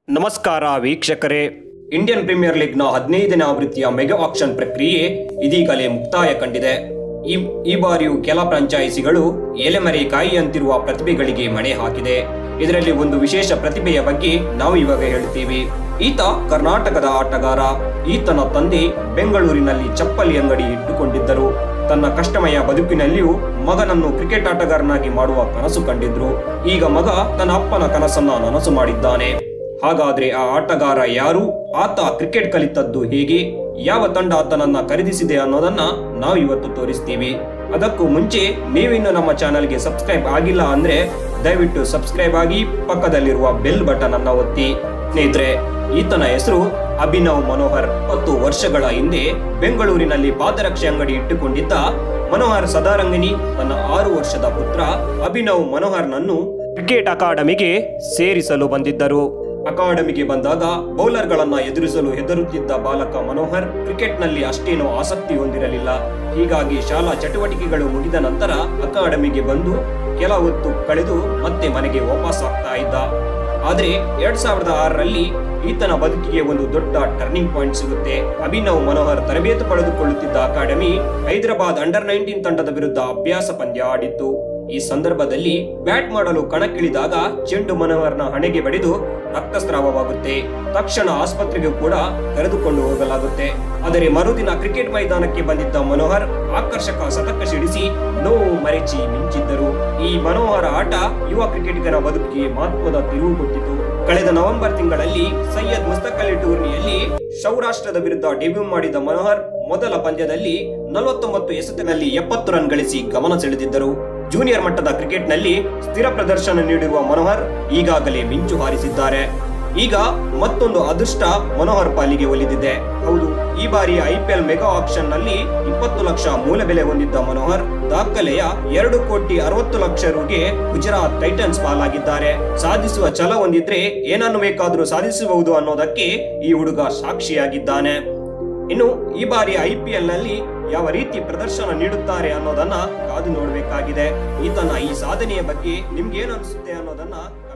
ನಮಸ್ಕಾರ ವೀಕ್ಷಕರೇ Indian premier ಲೀಗ್ನ ಹದಿನೈದನೇ ಆವೃತ್ತಿಯ ಮೆಗಾ ಆಕ್ಷನ್ ಪ್ರಕ್ರಿಯೆ ಇದೀಗಲೇ ಮುಕ್ತಾಯ ಕಂಡಿದೆ ಈ ಈ ಬಾರಿಯೂ ಕೆಲ ಫ್ರಾಂಚೈಸಿಗಳು ಎಲೆಮರೆ ಕಾಯಿಯಂತಿರುವ ಪ್ರತಿಭೆಗಳಿಗೆ ಮಣೆ ಹಾಕಿದೆ ಇದರಲ್ಲಿ ಒಂದು ವಿಶೇಷ ಪ್ರತಿಭೆಯ ಬಗ್ಗೆ ನಾವು ಇವಾಗ ಹೇಳ್ತೀವಿ ಈತ ಕರ್ನಾಟಕದ ಆಟಗಾರ ಈತನ ತಂದೆ ಬೆಂಗಳೂರಿನಲ್ಲಿ ಚಪ್ಪಲಿ ಅಂಗಡಿ ಇಟ್ಟುಕೊಂಡಿದ್ದರು ತನ್ನ ಕಷ್ಟಮಯ ಬದುಕಿನಲ್ಲಿಯೂ ಮಗನನ್ನು ಕ್ರಿಕೆಟ್ ಆಟಗಾರನಾಗಿ ಮಾಡುವ ಕನಸು ಕಂಡಿದ್ರು ಈಗ ಮಗ ತನ್ನ ಅಪ್ಪನ ಕನಸನ್ನ ನನಸು ಮಾಡಿದ್ದಾನೆ ಹಾಗಾದ್ರೆ ಆ ಆಟಗಾರ ಯಾರು ಆತ ಕ್ರಿಕೆಟ್ ಕಲಿತದ್ದು ಹೇಗೆ ಯಾವ ತಂಡ ಆತನನ್ನ ಖರೀದಿಸಿದೆ ಅನ್ನೋದನ್ನ ನಾವು ಇವತ್ತು ತೋರಿಸ್ತೀವಿ ಅದಕ್ಕೂ ಮುಂಚೆ ನೀವಿನ್ನು ನಮ್ಮ ಚಾನೆಲ್ಗೆ ಸಬ್ಸ್ಕ್ರೈಬ್ ಆಗಿಲ್ಲ ಅಂದ್ರೆ ದಯವಿಟ್ಟು ಸಬ್ಸ್ಕ್ರೈಬ್ ಆಗಿ ಪಕ್ಕದಲ್ಲಿರುವ ಬೆಲ್ ಬಟನ್ ಅನ್ನ ಒತ್ತಿ ಸ್ನೇಹಿತರೆ ಈತನ ಹೆಸರು ಅಭಿನವ್ ಮನೋಹರ್ ಹತ್ತು ವರ್ಷಗಳ ಹಿಂದೆ ಬೆಂಗಳೂರಿನಲ್ಲಿ ಪಾದರಕ್ಷೆ ಅಂಗಡಿ ಇಟ್ಟುಕೊಂಡಿದ್ದ ಮನೋಹರ್ ಸದಾರಂಗಿನಿ ತನ್ನ ಆರು ವರ್ಷದ ಪುತ್ರ ಅಭಿನವ್ ಮನೋಹರ್ನನ್ನು ಕ್ರಿಕೆಟ್ ಅಕಾಡೆಮಿಗೆ ಸೇರಿಸಲು ಬಂದಿದ್ದರು ಅಕಾಡೆಮಿಗೆ ಬಂದಾಗ ಬೌಲರ್ಗಳನ್ನ ಎದುರಿಸಲು ಹೆದರುತ್ತಿದ್ದ ಬಾಲಕ ಮನೋಹರ್ ಕ್ರಿಕೆಟ್ನಲ್ಲಿ ಅಷ್ಟೇನೂ ಆಸಕ್ತಿ ಹೊಂದಿರಲಿಲ್ಲ ಹೀಗಾಗಿ ಶಾಲಾ ಚಟುವಟಿಕೆಗಳು ಮುಗಿದ ನಂತರ ಅಕಾಡೆಮಿಗೆ ಬಂದು ಕೆಲ ಹೊತ್ತು ಕಳೆದು ಮತ್ತೆ ಮನೆಗೆ ವಾಪಸ್ ಆಗ್ತಾ ಇದ್ದ ಆದ್ರೆ ಎರಡ್ ಸಾವಿರದ ಆರರಲ್ಲಿ ಈತನ ಬದುಕಿಗೆ ಒಂದು ದೊಡ್ಡ ಟರ್ನಿಂಗ್ ಪಾಯಿಂಟ್ ಸಿಗುತ್ತೆ ಅಭಿನವ್ ಮನೋಹರ್ ತರಬೇತಿ ಪಡೆದುಕೊಳ್ಳುತ್ತಿದ್ದ ಅಕಾಡೆಮಿ ಹೈದರಾಬಾದ್ ಅಂಡರ್ ನೈನ್ಟೀನ್ ತಂಡದ ವಿರುದ್ಧ ಅಭ್ಯಾಸ ಪಂದ್ಯ ಆಡಿತ್ತು ಈ ಸಂದರ್ಭದಲ್ಲಿ ಬ್ಯಾಟ್ ಮಾಡಲು ಕಣಕ್ಕಿಳಿದಾಗ ಚೆಂಡು ಮನೋಹರ್ನ ಹಣೆಗೆ ಬಡಿದು ರಕ್ತಸ್ರಾವವಾಗುತ್ತೆ ತಕ್ಷಣ ಆಸ್ಪತ್ರೆಗೆ ಕೂಡ ಕರೆದುಕೊಂಡು ಹೋಗಲಾಗುತ್ತೆ ಆದರೆ ಮರುದಿನ ಕ್ರಿಕೆಟ್ ಮೈದಾನಕ್ಕೆ ಬಂದಿದ್ದ ಮನೋಹರ್ ಆಕರ್ಷಕ ಶತಕ ಸಿಡಿಸಿ ನೋವು ಮರೆಚಿ ಮಿಂಚಿದ್ದರು ಈ ಮನೋಹರ ಆಟ ಯುವ ಕ್ರಿಕೆಟಿಗರ ಬದುಕಿಗೆ ಮಹತ್ವದ ತಿರುವು ಕೊಟ್ಟಿತು ಕಳೆದ ನವೆಂಬರ್ ತಿಂಗಳಲ್ಲಿ ಸೈಯದ್ ಮುಸ್ತಕ್ ಅಲಿ ಟೂರ್ನಿಯಲ್ಲಿ ಸೌರಾಷ್ಟ್ರದ ವಿರುದ್ಧ ಡೆಬ್ಯೂ ಮಾಡಿದ ಮನೋಹರ್ ಮೊದಲ ಪಂದ್ಯದಲ್ಲಿ ನಲವತ್ತೊಂಬತ್ತು ಎಸೆತನಲ್ಲಿ ಎಪ್ಪತ್ತು ರನ್ ಗಳಿಸಿ ಗಮನ ಸೆಳೆದಿದ್ದರು ಜೂನಿಯರ್ ಮಟ್ಟದ ಕ್ರಿಕೆಟ್ನಲ್ಲಿ ಸ್ಥಿರ ಪ್ರದರ್ಶನ ನೀಡಿರುವ ಮನೋಹರ್ ಈಗಾಗಲೇ ಮಿಂಚು ಹಾರಿಸಿದ್ದಾರೆ ಈಗ ಮತ್ತೊಂದು ಅದೃಷ್ಟ ಮನೋಹರ್ ಪಾಲಿಗೆ ಒಲಿದಿದೆ ಹೌದು ಈ ಬಾರಿ ಐಪಿಎಲ್ ಮೆಗಾ ಆಕ್ಷನ್ ನಲ್ಲಿ ಇಪ್ಪತ್ತು ಲಕ್ಷ ಮೂಲ ಬೆಲೆ ಹೊಂದಿದ್ದ ಮನೋಹರ್ ದಾಖಲೆಯ ಎರಡು ಕೋಟಿ ಅರವತ್ತು ಲಕ್ಷ ರುಗೆ ಗುಜರಾತ್ ಟೈಟನ್ಸ್ ಪಾಲಾಗಿದ್ದಾರೆ ಸಾಧಿಸುವ ಛಲ ಹೊಂದಿದ್ರೆ ಏನನ್ನು ಬೇಕಾದರೂ ಸಾಧಿಸಬಹುದು ಅನ್ನೋದಕ್ಕೆ ಈ ಹುಡುಗ ಸಾಕ್ಷಿಯಾಗಿದ್ದಾನೆ ಇನ್ನು ಈ ಬಾರಿ ಐಪಿಎಲ್ ನಲ್ಲಿ ಯಾವ ರೀತಿ ಪ್ರದರ್ಶನ ನೀಡುತ್ತಾರೆ ಅನ್ನೋದನ್ನ ಕಾದು ನೋಡಬೇಕಾಗಿದೆ ಈತನ ಈ ಸಾಧನೆಯ ಬಗ್ಗೆ ನಿಮ್ಗೆ ಏನು ಅನಿಸುತ್ತೆ ಅನ್ನೋದನ್ನ